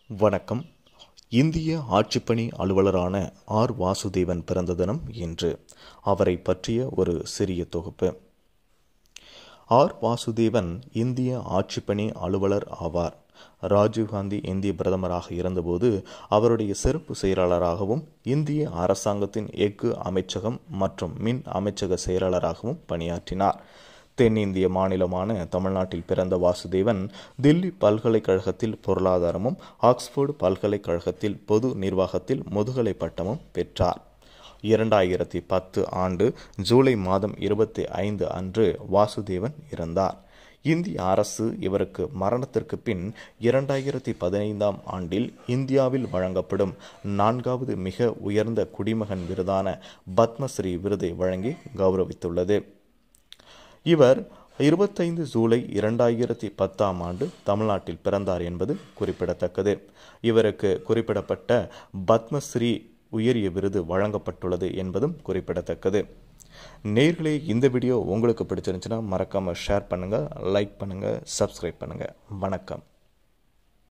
வணக்கம் இந்திய ஆட்சிப்பணி அலுவலரான ஆர் வாசுதேவன் பிறந்த தினம் இன்று அவரை பற்றிய ஒரு சிறிய தொகுப்பு ஆர் வாசுதேவன் இந்திய ஆட்சிப்பணி அலுவலர் ஆவார் ராஜீவ்காந்தி இந்திய பிரதமராக இருந்தபோது அவருடைய சிறப்பு செயலாளராகவும் இந்திய அரசாங்கத்தின் எஃகு அமைச்சகம் மற்றும் மின் அமைச்சக செயலாளராகவும் பணியாற்றினார் தென்னிந்திய மாநிலமான தமிழ்நாட்டில் பிறந்த வாசுதேவன் தில்லி பல்கலைக்கழகத்தில் பொருளாதாரமும் ஆக்ஸ்போர்டு பல்கலைக்கழகத்தில் பொது நிர்வாகத்தில் முதுகலை பட்டமும் பெற்றார் இரண்டாயிரத்தி பத்து ஆண்டு ஜூலை மாதம் இருபத்தி ஐந்து அன்று வாசுதேவன் இறந்தார் இந்திய அரசு இவருக்கு மரணத்திற்கு பின் இரண்டாயிரத்தி பதினைந்தாம் ஆண்டில் இந்தியாவில் வழங்கப்படும் நான்காவது மிக உயர்ந்த குடிமகன் விருதான பத்மஸ்ரீ விருதை வழங்கி கௌரவித்துள்ளது இவர் இருபத்தைந்து ஜூலை இரண்டாயிரத்தி பத்தாம் ஆண்டு தமிழ்நாட்டில் பிறந்தார் என்பது குறிப்பிடத்தக்கது இவருக்கு குறிப்பிடப்பட்ட பத்மஸ்ரீ உயரிய விருது வழங்கப்பட்டுள்ளது என்பதும் குறிப்பிடத்தக்கது நேர்களே இந்த வீடியோ உங்களுக்கு பிடிச்சிருந்துச்சுன்னா மறக்காமல் ஷேர் பண்ணுங்கள் லைக் பண்ணுங்கள் சப்ஸ்கிரைப் பண்ணுங்கள் வணக்கம்